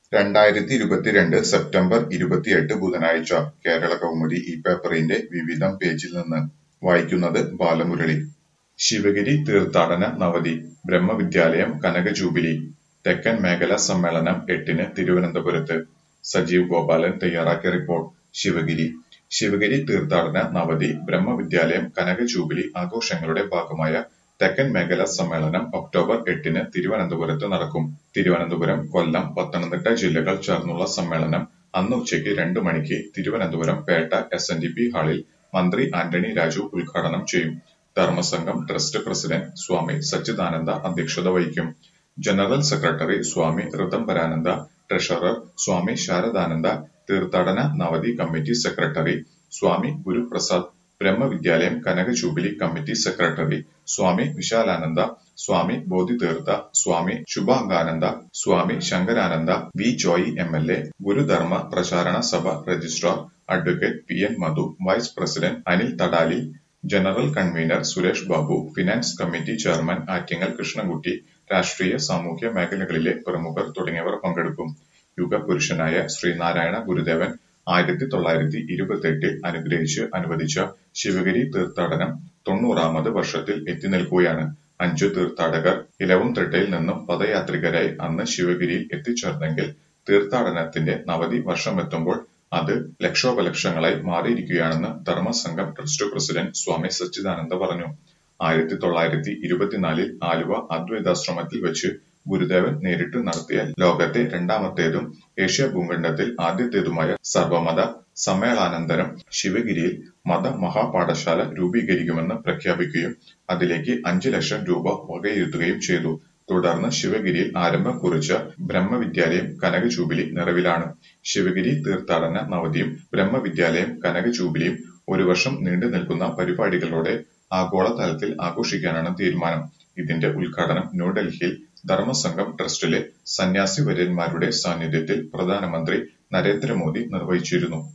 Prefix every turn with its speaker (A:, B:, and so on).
A: രണ്ടായിരത്തി ഇരുപത്തിരണ്ട് സെപ്റ്റംബർ ഇരുപത്തിയെട്ട് ബുധനാഴ്ച കേരളകൗമുദി ഈ പേപ്പറിന്റെ വിവിധം പേജിൽ നിന്ന് വായിക്കുന്നത് ബാലമുരളി ശിവഗിരി തീർത്ഥാടന നവതി ബ്രഹ്മവിദ്യാലയം കനക ജൂബിലി തെക്കൻ മേഖലാ സമ്മേളനം എട്ടിന് തിരുവനന്തപുരത്ത് സജീവ് ഗോപാലൻ തയ്യാറാക്കിയ റിപ്പോർട്ട് ശിവഗിരി ശിവഗിരി തീർത്ഥാടന നവതി ബ്രഹ്മവിദ്യാലയം കനക ജൂബിലി ആഘോഷങ്ങളുടെ ഭാഗമായ തെക്കൻ മേഖലാ സമ്മേളനം ഒക്ടോബർ എട്ടിന് തിരുവനന്തപുരത്ത് നടക്കും തിരുവനന്തപുരം കൊല്ലം പത്തനംതിട്ട ജില്ലകൾ ചേർന്നുള്ള സമ്മേളനം അന്ന് ഉച്ചയ്ക്ക് രണ്ടു മണിക്ക് Thiruvananthapuram Petta S N D P ഹാളിൽ മന്ത്രി ആന്റണി രാജു ഉദ്ഘാടനം ചെയ്യും ധർമ്മസംഘം ട്രസ്റ്റ് പ്രസിഡന്റ് സ്വാമി സച്ചിദാനന്ദ അധ്യക്ഷത വഹിക്കും general secretary Swami Rithambharananda treasurer Swami Sharadananda തീർത്ഥാടന നവതി കമ്മിറ്റി സെക്രട്ടറി സ്വാമി ഗുരുപ്രസാദ് ബ്രഹ്മവിദ്യാലയം കനക jubilee committee secretary Swami Vishalananda Swami Bodhitheertha Swami Shubhangananda Swami Sankarananda V Joy M L A Gurudharma Pracharana Sabha registrar advocate P N Madhu vice president Anil Thadali general convener Suresh Babu finance committee chairman Attingal Krishnankutty രാഷ്ട്രീയ സാമൂഹ്യ മേഖലകളിലെ പ്രമുഖർ തുടങ്ങിയവർ പങ്കെടുക്കും യുഗപുരുഷനായ ശ്രീനാരായണ ഗുരുദേവൻ ആയിരത്തി തൊള്ളായിരത്തി ഇരുപത്തെട്ടിൽ അനുഗ്രഹിച്ച് അനുവദിച്ച ശിവഗിരി തീർത്ഥാടനം തൊണ്ണൂറാമത് വർഷത്തിൽ എത്തി നിൽക്കുകയാണ് അഞ്ചു തീർത്ഥാടകർ ഇലവുംതിട്ടയിൽ നിന്നും പദയാത്രികരായി അന്ന് ശിവഗിരിയിൽ എത്തിച്ചേർന്നെങ്കിൽ തീർത്ഥാടനത്തിന്റെ നവതി വർഷമെത്തുമ്പോൾ അത് ലക്ഷോപലക്ഷങ്ങളായി മാറിയിരിക്കുകയാണെന്ന് ധർമ്മസംഘം ട്രസ്റ്റ് പ്രസിഡന്റ് സ്വാമി സച്ചിദാനന്ദ പറഞ്ഞു ആയിരത്തി തൊള്ളായിരത്തി ഇരുപത്തിനാലിൽ ആലുവ അദ്വൈതാശ്രമത്തിൽ വെച്ച് ഗുരുദേവൻ നേരിട്ട് നടത്തിയ ലോകത്തെ രണ്ടാമത്തേതും ഏഷ്യ ഭൂഖണ്ഡത്തിൽ ആദ്യത്തേതുമായ സർവമത സമ്മേളനാനന്തരം ശിവഗിരിയിൽ മത മഹാപാഠശാല രൂപീകരിക്കുമെന്ന് പ്രഖ്യാപിക്കുകയും അതിലേക്ക് അഞ്ചു ലക്ഷം രൂപ വകയിരുത്തുകയും ചെയ്തു തുടർന്ന് ശിവഗിരിയിൽ ആരംഭം കുറിച്ച ബ്രഹ്മവിദ്യാലയം കനക ജൂബിലി നിറവിലാണ് ശിവഗിരി തീർത്ഥാടന നവതിയും ബ്രഹ്മവിദ്യാലയം കനക ജൂബിലിയും ഒരു വർഷം നീണ്ടു നിൽക്കുന്ന പരിപാടികളോടെ ആഗോള തലത്തിൽ ആഘോഷിക്കാനാണ് തീരുമാനം ഇതിന്റെ ഉദ്ഘാടനം ന്യൂഡൽഹിയിൽ ധർമ്മസംഘം ട്രസ്റ്റിലെ സന്യാസി വര്യന്മാരുടെ സാന്നിധ്യത്തിൽ പ്രധാനമന്ത്രി നരേന്ദ്രമോദി നിർവഹിച്ചിരുന്നു